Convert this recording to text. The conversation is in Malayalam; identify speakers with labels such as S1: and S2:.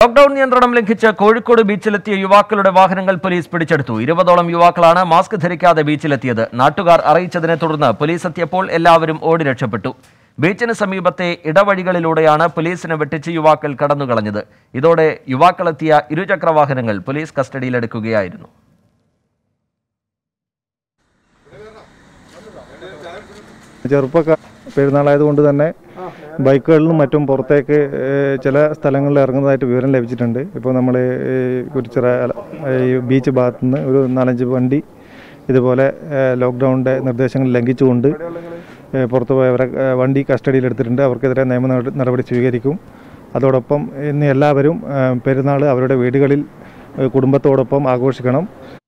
S1: ലോക്ഡൌൺ നിയന്ത്രണം ലംഘിച്ച് കോഴിക്കോട് ബീച്ചിലെത്തിയ യുവാക്കളുടെ വാഹനങ്ങൾ പോലീസ് പിടിച്ചെടുത്തു ഇരുപതോളം യുവാക്കളാണ് മാസ്ക് ധരിക്കാതെ ബീച്ചിലെത്തിയത് നാട്ടുകാർ അറിയിച്ചതിനെ തുടർന്ന് പോലീസ് എത്തിയപ്പോൾ എല്ലാവരും ഓടി രക്ഷപ്പെട്ടു ബീച്ചിന് സമീപത്തെ ഇടവഴികളിലൂടെയാണ് പോലീസിനെ വെട്ടിച്ച് യുവാക്കൾ കടന്നുകളഞ്ഞത് ഇതോടെ യുവാക്കളെത്തിയ ഇരുചക്ര വാഹനങ്ങൾ പോലീസ് കസ്റ്റഡിയിലെടുക്കുകയായിരുന്നു
S2: ചെറുപ്പക്കാർ പെരുന്നാളായതുകൊണ്ട് തന്നെ ബൈക്കുകളിലും മറ്റും പുറത്തേക്ക് ഏഹ്, ചില സ്ഥലങ്ങളിൽ ഇറങ്ങുന്നതായിട്ട് വിവരം ലഭിച്ചിട്ടുണ്ട് ഇപ്പോൾ നമ്മൾ കുരിച്ചിറ അല്ല, ഈ ബീച്ച് ഭാഗത്തു നിന്ന് ഒരു നാലഞ്ച് വണ്ടി ഇതുപോലെ ഏഹ്, ലോക്ക്ഡൗണിൻ്റെ നിർദ്ദേശങ്ങൾ ലംഘിച്ചുകൊണ്ട് ഏഹ്, പുറത്തു പോയവരെ ഏഹ്, വണ്ടി കസ്റ്റഡിയിലെടുത്തിട്ടുണ്ട് അവർക്കെതിരെ നിയമ നട- നടപടി സ്വീകരിക്കും അതോടൊപ്പം ഇന്ന് എല്ലാവരും ഏഹ്, പെരുന്നാൾ അവരുടെ വീടുകളിൽ ഏഹ്, കുടുംബത്തോടൊപ്പം ആഘോഷിക്കണം